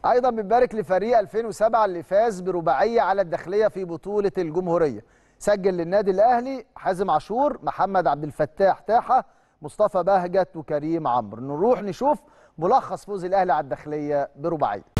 ايضا بنبارك لفريق 2007 اللي فاز برباعيه على الداخليه في بطوله الجمهوريه سجل للنادي الاهلي حازم عاشور محمد عبد الفتاح تاحه مصطفى بهجت وكريم عمرو نروح نشوف ملخص فوز الاهلي على الداخليه برباعيه